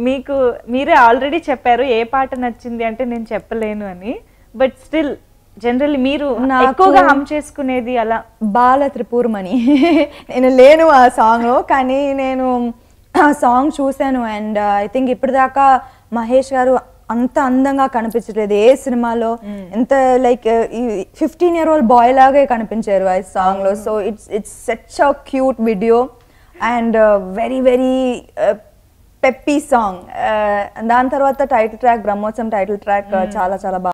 మీకు మీరే ఆల్రెడీ చెప్పారు ఏ పాట నచ్చింది అంటే నేను చెప్పలేను అని బట్ స్టిల్ జనరల్లీ మీరు నాకు- ఎక్కువగా హమ్ చేసుకునేది అలా బాల త్రిపురమణి నేను లేను ఆ సాంగ్లో కానీ నేను ఆ సాంగ్ చూశాను అండ్ ఐ థింక్ ఇప్పటిదాకా మహేష్ గారు అంత అందంగా కనిపించలేదు ఏ సినిమాలో ఎంత like fifteen year old boy లాగే కనిపించారు ఆ సాంగ్లో so it's it's such a cute video and very very peppy song దాని తర్వాత title track Brahmotsavam title track చాలా చాలా బాగా